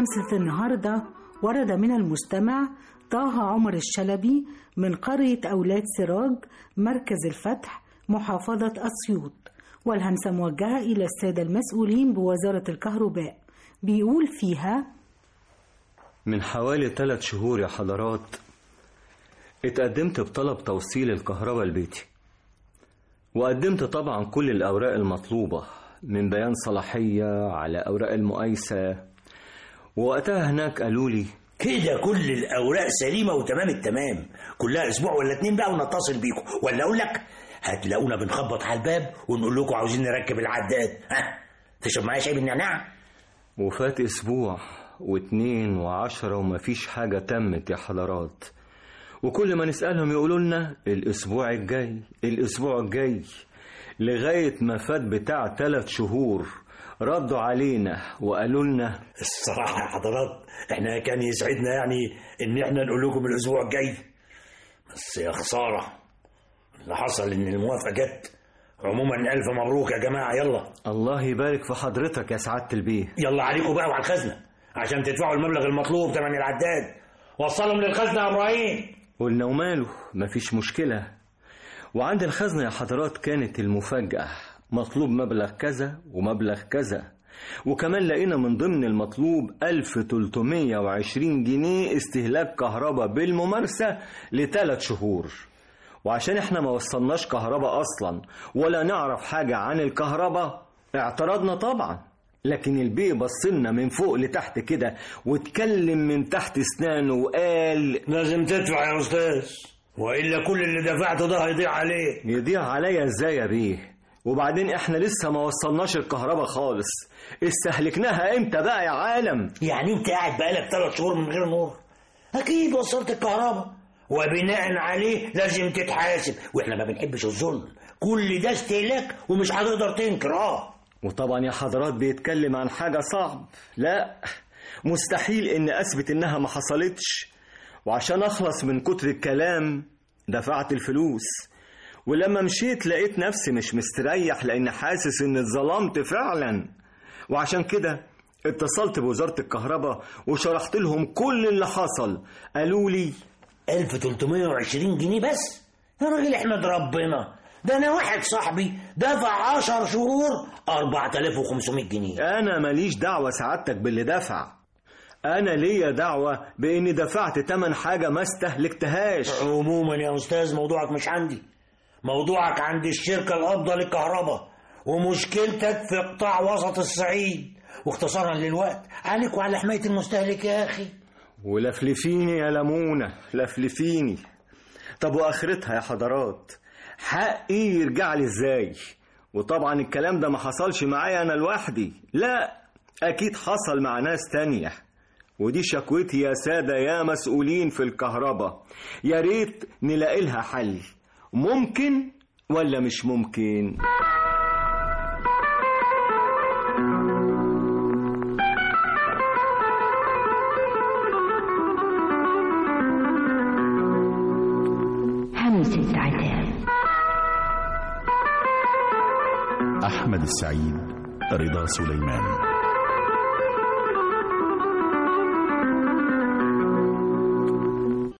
همسة النهاردة ورد من المستمع طه عمر الشلبي من قرية أولاد سراج مركز الفتح محافظة أسيوط والهمسة موجهة إلى السادة المسؤولين بوزارة الكهرباء بيقول فيها من حوالي ثلاث شهور يا حضرات اتقدمت بطلب توصيل الكهرباء لبيتي وقدمت طبعا كل الأوراق المطلوبة من بيان صلاحية على أوراق المقايسة ووقتها هناك قالوا لي كده كل الاوراق سليمه وتمام التمام كلها اسبوع ولا اتنين بقى ونتصل بيكم ولا اقول لك هتلاقونا بنخبط على الباب ونقول لكم عاوزين نركب العداد ها تشرب معايا شاي بالنعناع وفات أسبوع واتنين وعشرة ومفيش حاجة تمت يا حضرات وكل ما نسألهم يقولوا لنا الأسبوع الجاي الأسبوع الجاي لغاية ما فات بتاع تلات شهور ردوا علينا وقالوا لنا الصراحه يا حضرات احنا كان يسعدنا يعني ان احنا نقول لكم الاسبوع الجاي بس يا خساره اللي حصل ان الموافقه جت عموما الف مبروك يا جماعه يلا الله يبارك في حضرتك يا سعادة البيه يلا عليكم بقى وعلى الخزنه عشان تدفعوا المبلغ المطلوب ثمن العداد وصلهم للخزنه يا ابراهيم قلنا وماله مفيش مشكلة وعند الخزنة يا حضرات كانت المفاجأة مطلوب مبلغ كذا ومبلغ كذا وكمان لقينا من ضمن المطلوب 1320 جنيه استهلاك كهرباء بالممارسة لثلاث شهور وعشان احنا ما وصلناش كهرباء اصلا ولا نعرف حاجة عن الكهرباء اعترضنا طبعا لكن البيه بصلنا من فوق لتحت كده واتكلم من تحت اسنانه وقال لازم تدفع يا استاذ والا كل اللي دفعته ده هيضيع عليك يضيع عليا ازاي يا بيه وبعدين احنا لسه ما وصلناش الكهرباء خالص استهلكناها امتى بقى يا عالم يعني انت قاعد بقالك ثلاث شهور من غير نور اكيد وصلت الكهرباء وبناء عليه لازم تتحاسب واحنا ما بنحبش الظلم كل ده استهلاك ومش هتقدر تنكر اه وطبعا يا حضرات بيتكلم عن حاجة صعب لا مستحيل ان اثبت انها ما حصلتش وعشان اخلص من كتر الكلام دفعت الفلوس ولما مشيت لقيت نفسي مش مستريح لان حاسس ان اتظلمت فعلا وعشان كده اتصلت بوزارة الكهرباء وشرحت لهم كل اللي حصل قالوا لي 1320 جنيه بس يا راجل احمد ربنا ده انا واحد صاحبي دفع 10 شهور 4500 جنيه انا ماليش دعوة سعادتك باللي دفع انا ليا دعوة باني دفعت تمن حاجة ما استهلكتهاش عموما يا استاذ موضوعك مش عندي موضوعك عند الشركة القابضة للكهرباء ومشكلتك في قطاع وسط الصعيد واختصارا للوقت عليك وعلى حماية المستهلك يا أخي ولفلفيني يا لمونة لفلفيني طب واخرتها يا حضرات حقي يرجع لي ازاي وطبعا الكلام ده ما حصلش معايا انا لوحدي لا اكيد حصل مع ناس تانية ودي شكوتي يا سادة يا مسؤولين في الكهرباء يا ريت نلاقي لها حل ممكن ولا مش ممكن همسة عتاب أحمد السعيد رضا سليمان